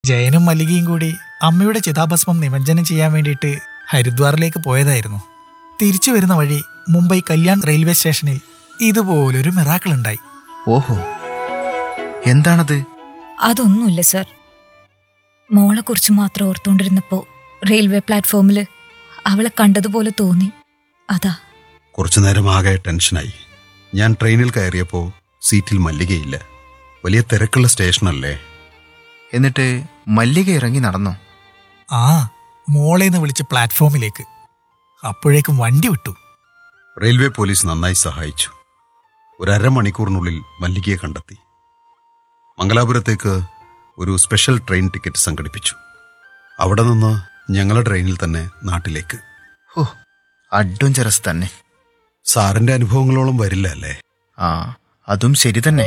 ജയനും മല്ലികയും കൂടി അമ്മയുടെ ചിതാഭസ്മം നിമജ്ജനം ചെയ്യാൻ വേണ്ടിയിട്ട് ഹരിദ്വാറിലേക്ക് പോയതായിരുന്നു തിരിച്ചു വരുന്ന വഴി മുംബൈ കല്യാൺ റെയിൽവേ സ്റ്റേഷനിൽ ഇതുപോലൊരു മിറാക്കിൾ ഉണ്ടായി ഓഹോ എന്താണത് അതൊന്നുമില്ല സർ മോളെ കുറിച്ച് മാത്രം ഓർത്തുകൊണ്ടിരുന്നപ്പോ റെയിൽവേ പ്ലാറ്റ്ഫോമിൽ അവളെ കണ്ടതുപോലെ തോന്നി അതാ കുറച്ചു നേരം ആകെ ടെൻഷനായി ഞാൻ ട്രെയിനിൽ കയറിയപ്പോൾ സീറ്റിൽ മല്ലികയില്ല വലിയ തിരക്കുള്ള സ്റ്റേഷനല്ലേ എന്നിട്ട് മല്ലിക ഇറങ്ങി നടന്നോ ആ മോളേന്ന് വിളിച്ച് പ്ലാറ്റ്ഫോമിലേക്ക് അപ്പോഴേക്കും വണ്ടി വിട്ടു റെയിൽവേ പോലീസ് നന്നായി സഹായിച്ചു ഒരു അരമണിക്കൂറിനുള്ളിൽ മല്ലികയെ കണ്ടെത്തി മംഗലാപുരത്തേക്ക് ഒരു സ്പെഷ്യൽ ട്രെയിൻ ടിക്കറ്റ് സംഘടിപ്പിച്ചു അവിടെ നിന്ന് ഞങ്ങളുടെ ട്രെയിനിൽ തന്നെ നാട്ടിലേക്ക് ഹോ അഡ്വഞ്ചറസ് തന്നെ സാറിന്റെ അനുഭവങ്ങളോളം വരില്ല അല്ലേ ആ അതും ശരി തന്നെ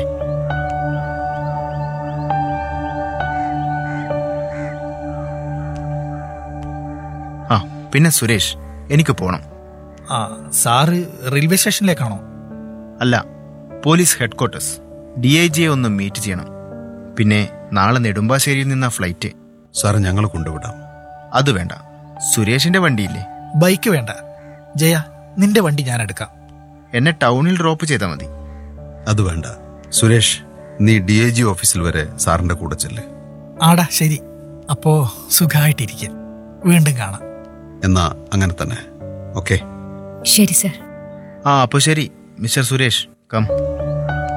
ആ പിന്നെ സുരേഷ് എനിക്ക് പോണം ആ സാറ് റെയിൽവേ സ്റ്റേഷനിലേക്കാണോ അല്ല പോലീസ് ഹെഡ്ക്വാർട്ടേഴ്സ് ഡി ഐ ജിയെ ഒന്ന് മീറ്റ് ചെയ്യണം പിന്നെ നാളെ നെടുമ്പാശ്ശേരിയിൽ നിന്നാ ഫ്ലൈറ്റ് സാർ ഞങ്ങൾ കൊണ്ടുവിടാം അത് വേണ്ട സുരേഷിന്റെ വണ്ടിയില്ലേ ബൈക്ക് വേണ്ട ജയ നിന്റെ വണ്ടി ഞാൻ എടുക്കാം എന്നെ ടൗണിൽ ഡ്രോപ്പ് ചെയ്താൽ മതി അത് വേണ്ട സുരേഷ് നീ ഡി ഐ ജി ഓഫീസിൽ വരെ സാറിന്റെ കൂടെ ചെല്ല് ആടാ ശരി അപ്പോ സുഖമായിട്ടിരിക്കുക വീണ്ടും കാണാം എന്നാ അങ്ങനെ തന്നെ ഓക്കെ ശരി സർ ആ അപ്പോൾ ശരി മിസ്റ്റർ സുരേഷ് കം